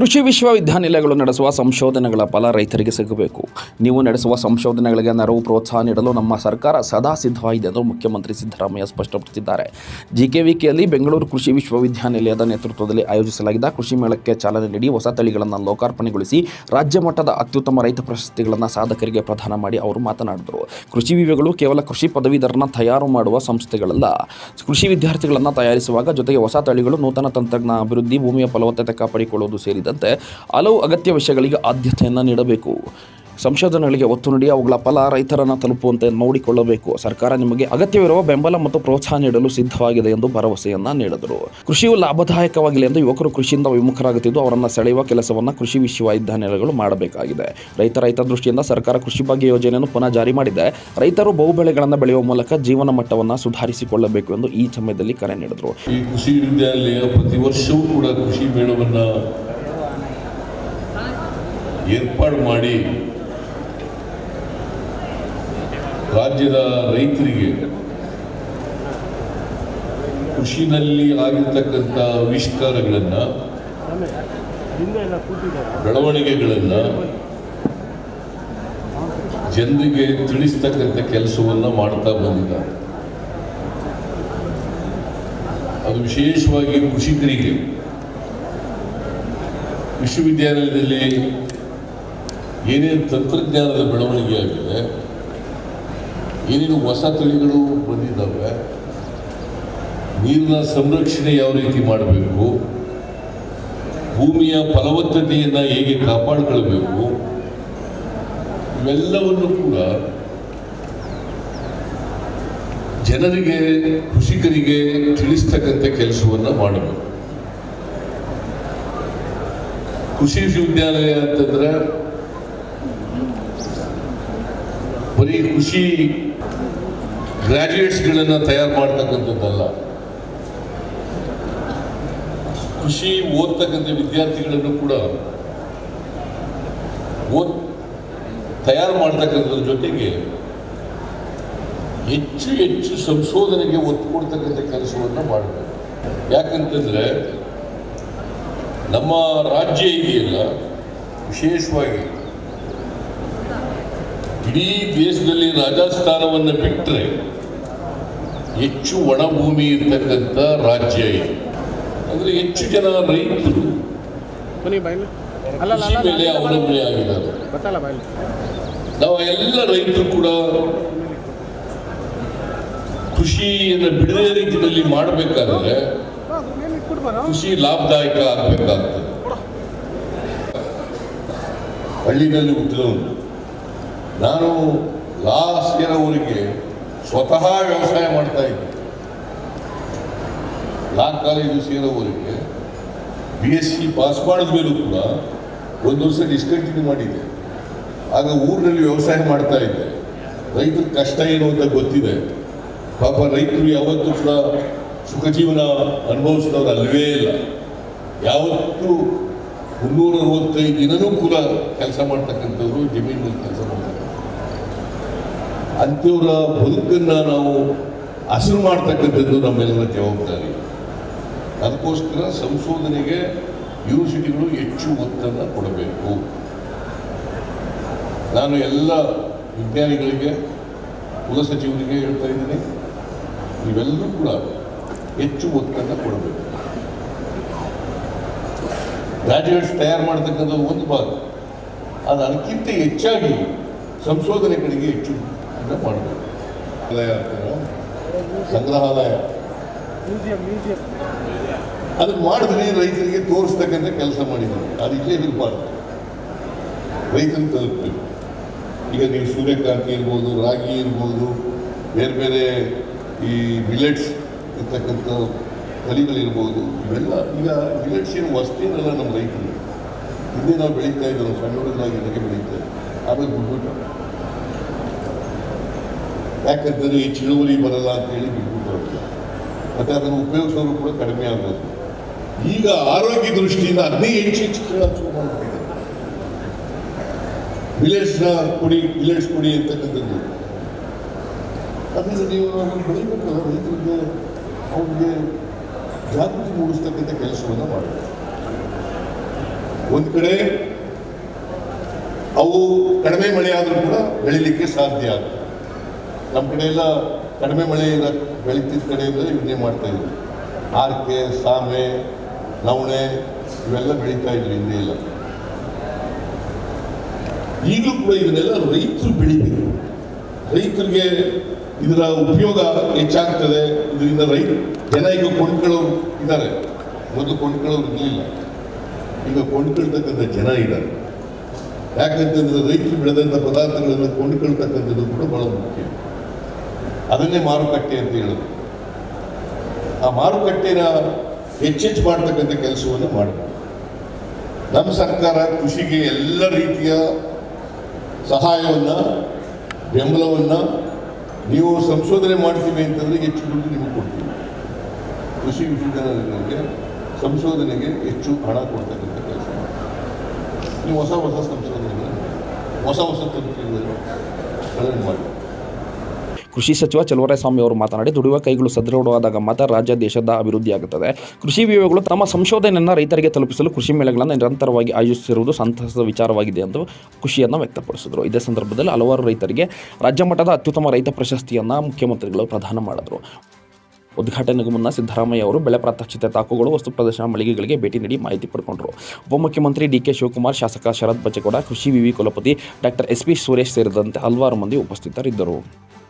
ಕೃಷಿ ವಿಶ್ವವಿದ್ಯಾನಿಲಯಗಳು ನಡೆಸುವ ಸಂಶೋಧನೆಗಳ ಫಲ ರೈತರಿಗೆ ಸಿಗಬೇಕು ನೀವು ನಡೆಸುವ ಸಂಶೋಧನೆಗಳಿಗೆ ನೆರವು ಪ್ರೋತ್ಸಾಹ ನೀಡಲು ನಮ್ಮ ಸರ್ಕಾರ ಸದಾ ಸಿದ್ಧವಾಗಿದೆ ಎಂದು ಮುಖ್ಯಮಂತ್ರಿ ಸಿದ್ದರಾಮಯ್ಯ ಸ್ಪಷ್ಟಪಡಿಸಿದ್ದಾರೆ ಜಿಕೆವಿಕೆಯಲ್ಲಿ ಬೆಂಗಳೂರು ಕೃಷಿ ವಿಶ್ವವಿದ್ಯಾನಿಲಯದ ನೇತೃತ್ವದಲ್ಲಿ ಆಯೋಜಿಸಲಾಗಿದ್ದ ಕೃಷಿ ಮೇಳಕ್ಕೆ ಚಾಲನೆ ನೀಡಿ ಹೊಸ ತಳಿಗಳನ್ನು ಲೋಕಾರ್ಪಣೆಗೊಳಿಸಿ ರಾಜ್ಯ ಮಟ್ಟದ ಅತ್ಯುತ್ತಮ ರೈತ ಪ್ರಶಸ್ತಿಗಳನ್ನು ಸಾಧಕರಿಗೆ ಪ್ರದಾನ ಮಾಡಿ ಅವರು ಮಾತನಾಡಿದರು ಕೃಷಿ ವಿವಿಗಳು ಕೇವಲ ಕೃಷಿ ಪದವೀಧರನ ತಯಾರು ಮಾಡುವ ಸಂಸ್ಥೆಗಳಲ್ಲ ಕೃಷಿ ವಿದ್ಯಾರ್ಥಿಗಳನ್ನು ತಯಾರಿಸುವಾಗ ಜೊತೆಗೆ ಹೊಸ ತಳಿಗಳು ನೂತನ ತಂತ್ರಜ್ಞಾನ ಅಭಿವೃದ್ಧಿ ಭೂಮಿಯ ಫಲವತ್ತತೆ ಕಾಪಾಡಿಕೊಳ್ಳುವುದು ಸೇರಿದಂತೆ ಹಲವು ಅಗತ್ಯ ವಿಷಯಗಳಿಗೆ ಆದ್ಯತೆಯನ್ನು ನೀಡಬೇಕು ಸಂಶೋಧನೆಗಳಿಗೆ ಒತ್ತು ನೀಡಿ ಅವುಗಳ ಫಲ ರೈತರನ್ನು ತಲುಪುವಂತೆ ನೋಡಿಕೊಳ್ಳಬೇಕು ಸರ್ಕಾರ ನಿಮಗೆ ಅಗತ್ಯವಿರುವ ಬೆಂಬಲ ಮತ್ತು ಪ್ರೋತ್ಸಾಹ ನೀಡಲು ಸಿದ್ಧವಾಗಿದೆ ಎಂದು ಭರವಸೆಯನ್ನ ನೀಡಿದರು ಕೃಷಿಯು ಲಾಭದಾಯಕವಾಗಿಲ್ಲ ಎಂದು ಯುವಕರು ಕೃಷಿಯಿಂದ ವಿಮುಖರಾಗುತ್ತಿದ್ದು ಅವರನ್ನು ಸೆಳೆಯುವ ಕೆಲಸವನ್ನು ಕೃಷಿ ವಿಶ್ವವಿದ್ಯಾನಿಲಯಗಳು ಮಾಡಬೇಕಾಗಿದೆ ರೈತ ರೈತ ದೃಷ್ಟಿಯಿಂದ ಸರ್ಕಾರ ಕೃಷಿ ಭಾಗ್ಯ ಯೋಜನೆಯನ್ನು ಪುನಃ ಜಾರಿ ಮಾಡಿದೆ ರೈತರು ಬಹುಬೆಳೆಗಳನ್ನು ಬೆಳೆಯುವ ಮೂಲಕ ಜೀವನ ಮಟ್ಟವನ್ನು ಸುಧಾರಿಸಿಕೊಳ್ಳಬೇಕು ಎಂದು ಈ ಸಮಯದಲ್ಲಿ ಕರೆ ನೀಡಿದರು ಈ ಕೃಷಿ ವಿದ್ಯಾಲಯ ಪ್ರತಿ ವರ್ಷವೂ ಕೂಡ ಕೃಷಿ ಮೇಳವನ್ನು ಏರ್ಪಾಡು ಮಾಡಿ ರಾಜ್ಯದ ರೈತರಿಗೆ ಕೃಷಿನಲ್ಲಿ ಆಗಿರ್ತಕ್ಕಂಥ ಆವಿಷ್ಕಾರಗಳನ್ನು ಬೆಳವಣಿಗೆಗಳನ್ನು ಜನರಿಗೆ ತಿಳಿಸ್ತಕ್ಕಂಥ ಕೆಲಸವನ್ನು ಮಾಡ್ತಾ ಬಂದಿದ್ದಾರೆ ಅದು ವಿಶೇಷವಾಗಿ ಕೃಷಿಕರಿಗೆ ವಿಶ್ವವಿದ್ಯಾಲಯದಲ್ಲಿ ಏನೇನು ತಂತ್ರಜ್ಞಾನದ ಬೆಳವಣಿಗೆ ಆಗಿದೆ ಏನೇನು ಹೊಸ ತಳಿಗಳು ಬಂದಿದ್ದಾವೆ ನೀರಿನ ಸಂರಕ್ಷಣೆ ಯಾವ ರೀತಿ ಮಾಡಬೇಕು ಭೂಮಿಯ ಫಲವತ್ತತೆಯನ್ನು ಹೇಗೆ ಕಾಪಾಡಿಕೊಳ್ಬೇಕು ಇವೆಲ್ಲವನ್ನು ಕೂಡ ಜನರಿಗೆ ಕೃಷಿಕರಿಗೆ ತಿಳಿಸ್ತಕ್ಕಂಥ ಕೆಲಸವನ್ನು ಮಾಡಬೇಕು ಕೃಷಿ ವಿಶ್ವವಿದ್ಯಾಲಯ ಅಂತಂದ್ರೆ ಬರೀ ಕೃಷಿ ಗ್ರಾಜ್ಯುಯೇಟ್ಸ್ಗಳನ್ನು ತಯಾರು ಮಾಡ್ತಕ್ಕಂಥದ್ದಲ್ಲ ಕೃಷಿ ಓದ್ತಕ್ಕಂಥ ವಿದ್ಯಾರ್ಥಿಗಳನ್ನು ಕೂಡ ಓದ್ ತಯಾರು ಮಾಡ್ತಕ್ಕಂಥದ್ರ ಜೊತೆಗೆ ಹೆಚ್ಚು ಹೆಚ್ಚು ಸಂಶೋಧನೆಗೆ ಒತ್ತು ಕೊಡ್ತಕ್ಕಂಥ ಕೆಲಸವನ್ನು ಮಾಡಬೇಕು ಯಾಕಂತಂದ್ರೆ ನಮ್ಮ ರಾಜ್ಯ ಇದೆಯಲ್ಲ ವಿಶೇಷವಾಗಿ ಇಡೀ ದೇಶದಲ್ಲಿ ರಾಜಸ್ಥಾನವನ್ನು ಬಿಟ್ಟರೆ ಹೆಚ್ಚು ಒಣಭೂಮಿ ಇರ್ತಕ್ಕಂಥ ರಾಜ್ಯ ಇದು ಅಂದರೆ ಹೆಚ್ಚು ಜನ ರೈತರು ಬನ್ನಿ ಬಾಯ್ಲಿ ಅಲ್ಲ ಅಲ್ಲ ಕೃಷಿ ಅಲ್ಲ ಮೇಲೆ ಅವಲಂಬನೆ ಆಗಿದ್ದಾರೆ ಗೊತ್ತಲ್ಲ ಬಾಯ್ಲಿ ನಾವು ಎಲ್ಲ ರೈತರು ಕೂಡ ಕೃಷಿಯನ್ನು ಬಿಡದೇ ರೀತಿಯಲ್ಲಿ ಮಾಡಬೇಕಾದ್ರೆ ಕೃಷಿ ಲಾಭದಾಯಕ ಆಗಬೇಕಾಗ್ತದೆ ಹಳ್ಳಿನಲ್ಲಿ ಹುಟ್ಟಿದವನು ನಾನು ಲಾಸ್ಟ್ ಇರೋವರೆಗೆ ಸ್ವತಃ ವ್ಯವಸಾಯ ಮಾಡ್ತಾ ಇದ್ದೆ ಲಾ ಕಾಲೇಜು ಸೇರೋವರೆಗೆ ಬಿ ಎಸ್ ಸಿ ಪಾಸ್ ಮಾಡಿದ ಮೇಲೂ ಕೂಡ ಒಂದು ವರ್ಷ ಡಿಸ್ಕಂಟಿನ್ಯೂ ಮಾಡಿದ್ದೆ ಆಗ ಊರಿನಲ್ಲಿ ವ್ಯವಸಾಯ ಮಾಡ್ತಾ ಇದ್ದೆ ರೈತರ ಕಷ್ಟ ಏನು ಅಂತ ಗೊತ್ತಿದೆ ಪಾಪ ರೈತರು ಯಾವತ್ತೂ ಕೂಡ ಸುಖ ಜೀವನ ಅನುಭವಿಸಿದವರು ಅಲ್ವೇ ಇಲ್ಲ ಯಾವತ್ತೂ ಮುನ್ನೂರ ಅರವತ್ತೈದು ದಿನನೂ ಕೂಡ ಕೆಲಸ ಮಾಡ್ತಕ್ಕಂಥವ್ರು ಜಮೀನಲ್ಲಿ ಕೆಲಸ ಮಾಡ್ತಾರೆ ಅಂಥವ್ರ ಬದುಕನ್ನು ನಾವು ಹಸಿರು ಮಾಡ್ತಕ್ಕಂಥದ್ದು ನಮ್ಮೆಲ್ಲರ ಜವಾಬ್ದಾರಿ ಅದಕ್ಕೋಸ್ಕರ ಸಂಶೋಧನೆಗೆ ಯೂನಿವರ್ಸಿಟಿಗಳು ಹೆಚ್ಚು ಒತ್ತನ್ನು ಕೊಡಬೇಕು ನಾನು ಎಲ್ಲ ವಿಜ್ಞಾನಿಗಳಿಗೆ ಕುಲಸಚಿವರಿಗೆ ಹೇಳ್ತಾ ಇದ್ದೀನಿ ನೀವೆಲ್ಲರೂ ಕೂಡ ಹೆಚ್ಚು ಒತ್ತನ್ನು ಕೊಡಬೇಕು ಗ್ರಾಜ್ಯುಯೇಟ್ಸ್ ತಯಾರು ಮಾಡ್ತಕ್ಕಂಥದ್ದು ಒಂದು ಭಾಗ ಅದು ಅದಕ್ಕಿಂತ ಹೆಚ್ಚಾಗಿ ಸಂಶೋಧನೆ ಕಡೆಗೆ ಹೆಚ್ಚು ಇದನ್ನ ಮಾಡಬೇಕು ಆದಾಯ ಅಂತಾರ, ಸಂಗ್ರಹಾಲಯ ಮ್ಯೂಸಿಯಂ ಮ್ಯೂಸಿಯಂ ಅದನ್ನು ಮಾಡಿದ್ರೆ ರೈತರಿಗೆ ತೋರಿಸ್ತಕ್ಕಂಥ ಕೆಲಸ ಮಾಡಿದ್ದಾರೆ ಅದು ಇಲ್ಲೇ ಇರಬಾರ್ದು ರೈತರಿಗೆ ತಲುಪಬೇಕು ಈಗ ನೀವು ಸೂರ್ಯಕಾಂತಿ ಇರ್ಬೋದು ರಾಗಿ ಇರ್ಬೋದು ಬೇರೆ ಬೇರೆ ಈ ಮಿಲೆಟ್ಸ್ ಇರ್ತಕ್ಕಂಥ ತಳಿಗಳಿರ್ಬೋದು ಇವೆಲ್ಲ ಈಗ ಮಿಲೆಟ್ಸ್ ಏನು ವಸ್ತಿನಲ್ಲ ನಮ್ಮ ರೈತರಿಗೆ ಹಿಂದೆ ನಾವು ಬೆಳೀತಾ ಇದ್ದೋ ಸಣ್ಣ ಹುಡುಗರಾಗಿ ಇದಕ್ಕೆ ಬೆಳೀತಾ ಇದ್ದೆ ಆಮೇಲೆ ಬಿಟ್ಬಿಟ್ಟು ಯಾಕಂತಂದ್ರೆ ಈ ಚಿಳುವಳಿ ಬರಲ್ಲ ಅಂತೇಳಿ ಬಿಟ್ಬಿಟ್ಟು ಅವ್ರಿಗೆ. ಮತ್ತೆ ಅದನ್ನು ಉಪಯೋಗಿಸೋರು ಕೂಡ ಕಡಿಮೆ ಆಗೋದು ಈಗ ಆರೋಗ್ಯ ದೃಷ್ಟಿಯಿಂದ ಅದನ್ನೇ ಹೆಚ್ಚು ಹೆಚ್ಚು ಕೇಳೋದು ಶುರು ಮಾಡ್ಬಿಟ್ಟಿದ್ದಾರೆ ವಿಲೇಜ್ನ ಕೊಡಿ ವಿಲೇಜ್ ಕೊಡಿ ಅಂತಕ್ಕಂಥದ್ದು ಅದರಿಂದ ನೀವು ಅದನ್ನು ಬೆಳಿಬೇಕಲ್ಲ ರೈತರಿಗೆ ಅವ್ರಿಗೆ ಜಾಗೃತಿ ಮೂಡಿಸ್ತಕ್ಕಂಥ ಕೆಲಸವನ್ನು ಮಾಡಬೇಕು ಒಂದು ಕಡೆ ಅವು ಕಡಿಮೆ ಮಳೆ ಆದರೂ ಕೂಡ ಬೆಳಿಲಿಕ್ಕೆ ಸಾಧ್ಯ ಆಗ್ತದೆ ನಮ್ಮ ಕಡೆ ಎಲ್ಲ ಕಡಿಮೆ ಮಳೆ ಇರೋ ಬೆಳೀತಿದ್ದ ಕಡೆಯಿಂದ ಇವನ್ನೇ ಮಾಡ್ತಾ ಇದ್ರು ಆರ್ಕೆ ಸಾಮೆ ನವಣೆ ಇವೆಲ್ಲ ಬೆಳೀತಾ ಇದ್ರು ಹಿಂದೆ ಎಲ್ಲ ಈಗಲೂ ಕೂಡ ಇದನ್ನೆಲ್ಲ ರೈತರು ಬೆಳಿಬೇಕು ರೈತರಿಗೆ ಇದರ ಉಪಯೋಗ ಹೆಚ್ಚಾಗ್ತದೆ ಇದರಿಂದ ರೈತ ಜನ ಈಗ ಕೊಂಡ್ಕೊಳ್ಳೋರು ಇದ್ದಾರೆ ಮೊದಲು ಕೊಂಡ್ಕೊಳ್ಳೋರು ಇರಲಿಲ್ಲ ಈಗ ಕೊಂಡ್ಕೊಳ್ತಕ್ಕಂಥ ಜನ ಇದ್ದಾರೆ ಯಾಕಂತಂದ್ರೆ ರೈತರು ಬೆಳೆದಂಥ ಪದಾರ್ಥಗಳನ್ನು ಕೊಂಡ್ಕೊಳ್ತಕ್ಕಂಥದ್ದು ಕೂಡ ಬಹಳ ಮುಖ್ಯ ಅದನ್ನೇ ಮಾರುಕಟ್ಟೆ ಅಂತ ಹೇಳೋದು ಆ ಮಾರುಕಟ್ಟೆನ ಹೆಚ್ಚೆಚ್ಚು ಮಾಡ್ತಕ್ಕಂಥ ಕೆಲಸವನ್ನು ಮಾಡಬೇಕು ನಮ್ಮ ಸರ್ಕಾರ ಕೃಷಿಗೆ ಎಲ್ಲ ರೀತಿಯ ಸಹಾಯವನ್ನು ಬೆಂಬಲವನ್ನು ನೀವು ಸಂಶೋಧನೆ ಮಾಡ್ತೀವಿ ಅಂತಂದರೆ ಹೆಚ್ಚು ದುಡ್ಡು ನಿಮಗೆ ಕೊಡ್ತೀವಿ ಕೃಷಿ ವಿಶ್ವವಿದ್ಯಾಲಯಗಳಿಗೆ ಸಂಶೋಧನೆಗೆ ಹೆಚ್ಚು ಹಣ ಕೊಡ್ತಕ್ಕಂಥ ಕೆಲಸ ಮಾಡ್ತೀವಿ. ನೀವು ಹೊಸ ಹೊಸ ಸಂಶೋಧನೆಗಳನ್ನು ಹೊಸ ಹೊಸ ತಂತ್ರಗಳನ್ನು ಮಾಡಿ ಕೃಷಿ ಸಚಿವ ಚಲುವರಾಯಸ್ವಾಮಿ ಅವರು ಮಾತನಾಡಿ ದುಡಿಯುವ ಕೈಗಳು ಸದೃಢವಾದಾಗ ಮಾತ್ರ ರಾಜ್ಯ ದೇಶದ ಅಭಿವೃದ್ಧಿ ಆಗುತ್ತದೆ ಕೃಷಿ ವಿಭಾಗಗಳು ತಮ್ಮ ಸಂಶೋಧನೆಯನ್ನು ರೈತರಿಗೆ ತಲುಪಿಸಲು ಕೃಷಿ ಮೇಳಗಳನ್ನು ನಿರಂತರವಾಗಿ ಆಯೋಜಿಸಿರುವುದು ಸಂತಸದ ವಿಚಾರವಾಗಿದೆ ಎಂದು ಖುಷಿಯನ್ನು ವ್ಯಕ್ತಪಡಿಸಿದರು ಇದೇ ಸಂದರ್ಭದಲ್ಲಿ ಹಲವಾರು ರೈತರಿಗೆ ರಾಜ್ಯ ಮಟ್ಟದ ಅತ್ಯುತ್ತಮ ರೈತ ಪ್ರಶಸ್ತಿಯನ್ನು ಮುಖ್ಯಮಂತ್ರಿಗಳು ಪ್ರದಾನ ಮಾಡಿದರು ಉದ್ಘಾಟನೆಗೂ ಮುನ್ನ ಸಿದ್ದರಾಮಯ್ಯ ಅವರು ಬೆಳೆ ಪ್ರಾತ್ಯಕ್ಷಿತೆ ತಾಕುಗಳು ವಸ್ತು ಪ್ರದರ್ಶನ ಮಳಿಗೆಗಳಿಗೆ ಭೇಟಿ ನೀಡಿ ಮಾಹಿತಿ ಪಡ್ಕೊಂಡರು ಉಪಮುಖ್ಯಮಂತ್ರಿ ಡಿ ಕೆ ಶಿವಕುಮಾರ್ ಶಾಸಕ ಶರತ್ ಬಚ್ಚೇಗೌಡ ಕೃಷಿ ವಿವಿ ಕುಲಪತಿ ಡಾಕ್ಟರ್ ಎಸ್ ಪಿ ಸುರೇಶ್ ಸೇರಿದಂತೆ ಹಲವಾರು ಮಂದಿ ಉಪಸ್ಥಿತರಿದ್ದರು